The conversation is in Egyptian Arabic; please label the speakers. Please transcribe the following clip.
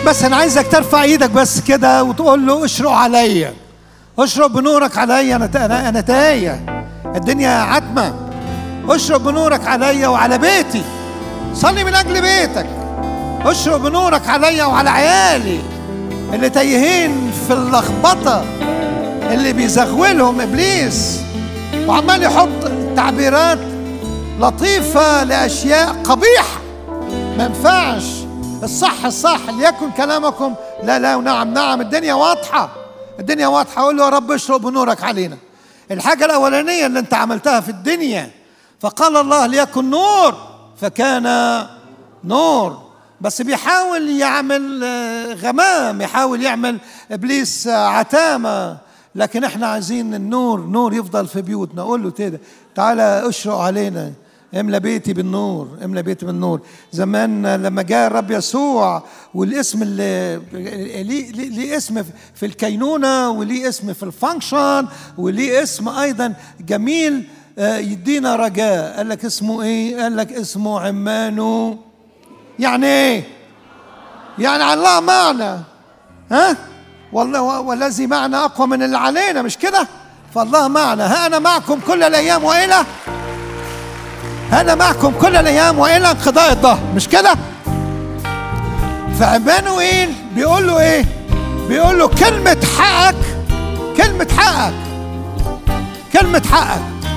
Speaker 1: بس انا عايزك ترفع ايدك بس كده وتقول له اشرق عليا اشرق بنورك عليا انا انا انا تايه الدنيا عتمه اشرق بنورك عليا وعلى بيتي صلي من اجل بيتك اشرق بنورك عليا وعلى عيالي اللي تايهين في اللخبطه اللي بيزغولهم ابليس وعمال يحط تعبيرات لطيفه لاشياء قبيحه ما ينفعش الصح الصح ليكن كلامكم لا لا ونعم نعم الدنيا واضحه الدنيا واضحه قول له يا رب اشرق بنورك علينا الحاجه الاولانيه اللي انت عملتها في الدنيا فقال الله ليكن نور فكان نور بس بيحاول يعمل آه، غمام يحاول يعمل ابليس آه، عتامه لكن احنا عايزين النور نور يفضل في بيوتنا قول له كده تعالى اشرق علينا املى بيتي بالنور املى بيتي بالنور زمان لما جاء الرب يسوع والاسم اللي ليه ليه- ليه اسم في الكينونه وليه اسم في الفانكشن وليه اسم ايضا جميل آه، يدينا رجاء قال لك اسمه ايه قال لك اسمه عمانو يعني ايه يعني على الله معنا ها والله والذي معنا اقوى من اللي علينا مش كده فالله معنا ها انا معكم كل الايام والى انا معكم كل الايام والى انقضاء الظهر مش كده فعمانوئيل بيقول له ايه بيقول له كلمة حقك كلمة حقك كلمة حقك